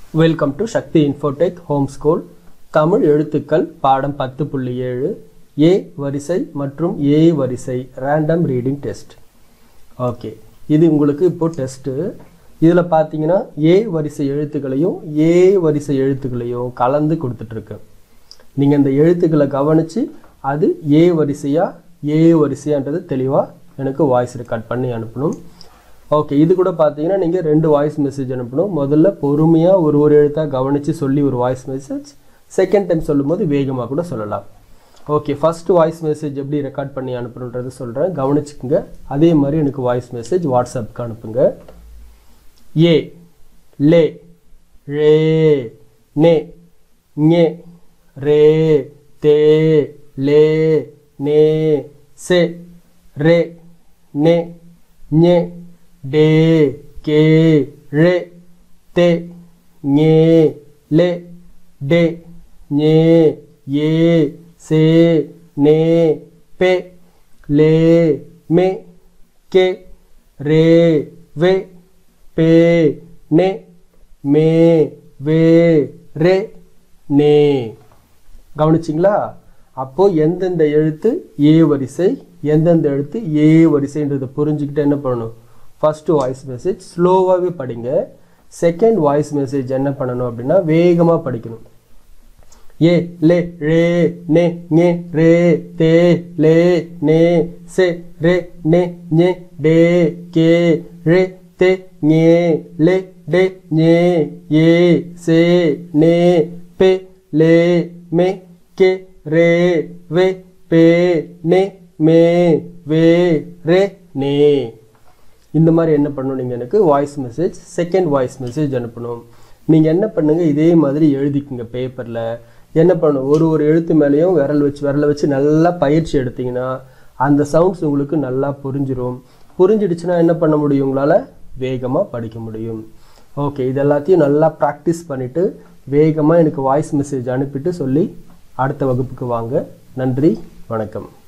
welcome to Shakti Infotech home school Tamil எழுத்துக்கள் பாடம் பத்து புள்ளி ஏழு ஏ வரிசை மற்றும் ஏ வரிசை ரேண்டம் ரீடிங் டெஸ்ட் ஓகே இது உங்களுக்கு இப்போ டெஸ்ட்டு இதில் பார்த்தீங்கன்னா ஏ வரிசை எழுத்துக்களையும் ஏ வரிசை எழுத்துக்களையும் கலந்து கொடுத்துட்ருக்கு நீங்கள் இந்த எழுத்துக்களை கவனித்து அது ஏ வரிசையா ஏ வரிசையான்றது தெளிவாக எனக்கு வாய்ஸ் ரெக்கார்ட் பண்ணி அனுப்பணும் ஓகே இது கூட பார்த்தீங்கன்னா நீங்கள் ரெண்டு வாய்ஸ் மெசேஜ் அனுப்பணும் முதல்ல பொறுமையாக ஒரு ஒரு எழுத்தாக கவனித்து சொல்லி ஒரு வாய்ஸ் மெசேஜ் செகண்ட் டைம் சொல்லும்போது வேகமாக கூட சொல்லலாம் ஓகே ஃபர்ஸ்ட் வாய்ஸ் மெசேஜ் எப்படி ரெக்கார்ட் பண்ணி அனுப்பணுன்றது சொல்கிறேன் கவனிச்சுக்குங்க அதே மாதிரி எனக்கு வாய்ஸ் மெசேஜ் வாட்ஸ்அப்புக்கு அனுப்புங்க ஏ லே ரே நே ஞே ரே தே லே நே சே ரே நே ஞே டே கே ரே தே ஞே லே டே ஞே ஏ சே நே பே லே மே கே ரே வே பே நே மே வே ரே நே கவனிச்சிங்களா அப்போ எந்தெந்த எழுத்து ஏ வரிசை எந்தெந்த எழுத்து ஏ வரிசைன்றதை புரிஞ்சுக்கிட்டு என்ன பண்ணணும் ஃபர்ஸ்ட் வாய்ஸ் மெசேஜ் ஸ்லோவாகவே படிங்க செகண்ட் வாய்ஸ் மெசேஜ் என்ன பண்ணணும் அப்படின்னா வேகமாக படிக்கணும் ஏ லே ரே நே ஞே ரே தே லே நே சே ரே நே ஞே டே கே ரே தே ஞே லே டே ஞே ஏ சே நே பே லே மே கே ரே வே பே நே மே வே ரே நே இந்த மாதிரி என்ன பண்ணணும் நீங்கள் எனக்கு voice message second voice message அனுப்பணும் நீங்கள் என்ன பண்ணுங்க இதே மாதிரி எழுதிக்குங்க பேப்பரில் என்ன பண்ணணும் ஒரு ஒரு எழுத்து மேலேயும் விரல் வச்சு விரலை வச்சு நல்லா பயிற்சி எடுத்தீங்கன்னா அந்த சவுண்ட்ஸ் உங்களுக்கு நல்லா புரிஞ்சிடும் புரிஞ்சிடுச்சுன்னா என்ன பண்ண முடியும் உங்களால் வேகமாக படிக்க முடியும் ஓகே இது எல்லாத்தையும் நல்லா ப்ராக்டிஸ் பண்ணிவிட்டு வேகமாக எனக்கு வாய்ஸ் மெசேஜ் அனுப்பிட்டு சொல்லி அடுத்த வகுப்புக்கு வாங்க நன்றி வணக்கம்